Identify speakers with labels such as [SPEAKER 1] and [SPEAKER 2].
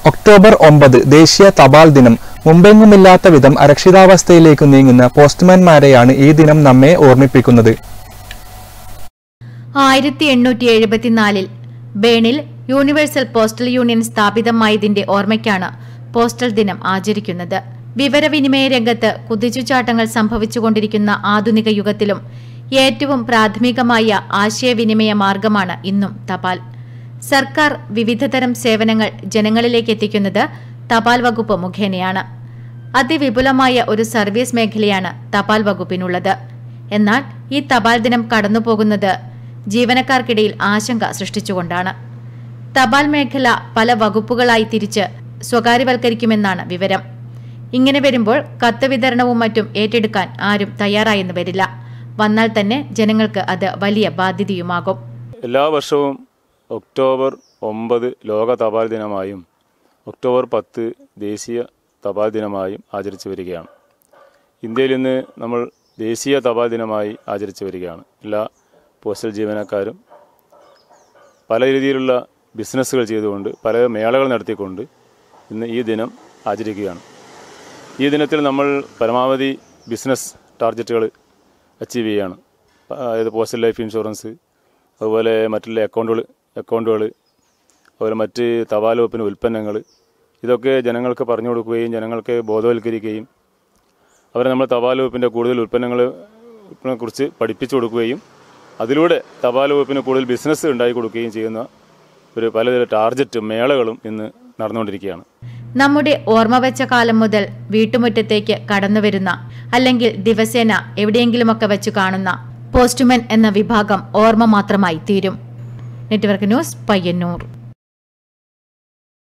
[SPEAKER 1] October ഒമ്പത് ദേശീയ തപാൽ ദിനം മുമ്പെങ്ങുമില്ലാത്ത വിധം അരക്ഷിതാവസ്ഥയിലേക്ക് നീങ്ങുന്ന പോസ്റ്റ്മാൻമാരെയാണ് ഈ ദിനം നമ്മെ ഓർമ്മിപ്പിക്കുന്നത്
[SPEAKER 2] ആയിരത്തി എണ്ണൂറ്റി എഴുപത്തിനാലിൽ ബേണിൽ യൂണിവേഴ്സൽ പോസ്റ്റൽ യൂണിയൻ സ്ഥാപിതമായതിന്റെ ഓർമ്മയ്ക്കാണ് പോസ്റ്റൽ ദിനം ആചരിക്കുന്നത് വിവരവിനിമയ രംഗത്ത് കുതിച്ചുചാട്ടങ്ങൾ സംഭവിച്ചുകൊണ്ടിരിക്കുന്ന ആധുനിക യുഗത്തിലും ഏറ്റവും പ്രാഥമികമായ ആശയവിനിമയ മാർഗമാണ് ഇന്നും തപാൽ സർക്കാർ വിവിധതരം സേവനങ്ങൾ ജനങ്ങളിലേക്ക് എത്തിക്കുന്നത് തപാൽ വകുപ്പ് മുഖേനയാണ് അതിവിപുലമായ ഒരു സർവീസ് മേഖലയാണ് തപാൽ വകുപ്പിനുള്ളത് എന്നാൽ ഈ തപാൽ ദിനം കടന്നുപോകുന്നത് ജീവനക്കാർക്കിടയിൽ ആശങ്ക സൃഷ്ടിച്ചുകൊണ്ടാണ് തപാൽ മേഖല പല വകുപ്പുകളായി തിരിച്ച് സ്വകാര്യവൽക്കരിക്കുമെന്നാണ് വിവരം ഇങ്ങനെ വരുമ്പോൾ കത്ത് വിതരണവും മറ്റും ഏറ്റെടുക്കാൻ ആരും തയ്യാറായെന്ന് വരില്ല വന്നാൽ തന്നെ ജനങ്ങൾക്ക് അത് വലിയ ബാധ്യതയുമാകും
[SPEAKER 3] എല്ലാ വർഷവും ഒക്ടോബർ ഒമ്പത് ലോക തപാൽ ദിനമായും ഒക്ടോബർ പത്ത് ദേശീയ തപാൽ ദിനമായും ആചരിച്ചു വരികയാണ് ഇന്ത്യയിൽ ഇന്ന് നമ്മൾ ദേശീയ തപാൽ ദിനമായി ആചരിച്ചു വരികയാണ് എല്ലാ പോസ്റ്റൽ ജീവനക്കാരും പല രീതിയിലുള്ള ബിസിനസ്സുകൾ ചെയ്തുകൊണ്ട് പല മേളകൾ നടത്തിക്കൊണ്ട് ഇന്ന് ഈ ദിനം ആചരിക്കുകയാണ് ഈ ദിനത്തിൽ നമ്മൾ പരമാവധി ബിസിനസ് ടാർഗറ്റുകൾ അച്ചീവ് ചെയ്യുകയാണ് അതായത് പോസ്റ്റൽ ലൈഫ് ഇൻഷുറൻസ് അതുപോലെ മറ്റുള്ള അക്കൗണ്ടുകൾ അക്കൗണ്ടുകൾ അതുപോലെ മറ്റ് തപാൽ വകുപ്പിന് ഉൽപ്പന്നങ്ങൾ ഇതൊക്കെ ജനങ്ങൾക്ക് പറഞ്ഞു കൊടുക്കുകയും ജനങ്ങൾക്ക് ബോധവൽക്കരിക്കുകയും അവരെ നമ്മൾ തപാൽ വകുപ്പിൻ്റെ കൂടുതൽ ഉൽപ്പന്നങ്ങളെ കുറിച്ച് പഠിപ്പിച്ചു കൊടുക്കുകയും അതിലൂടെ തപാൽ വകുപ്പിന് കൂടുതൽ ബിസിനസ് ഉണ്ടാക്കി കൊടുക്കുകയും ചെയ്യുന്ന ഒരു പലതര ടാർജറ്റ് മേളകളും ഇന്ന് നടന്നുകൊണ്ടിരിക്കുകയാണ്
[SPEAKER 2] നമ്മുടെ ഓർമ്മ വെച്ച കാലം മുതൽ വീട്ടുമുറ്റത്തേക്ക് കടന്നുവരുന്ന അല്ലെങ്കിൽ ദിവസേന എവിടെയെങ്കിലുമൊക്കെ വെച്ച് കാണുന്ന പോസ്റ്റ്മാൻ എന്ന വിഭാഗം ഓർമ്മ മാത്രമായി തീരും നെറ്റ്വർക്ക് ന്യൂസ് പയ്യന്നൂർ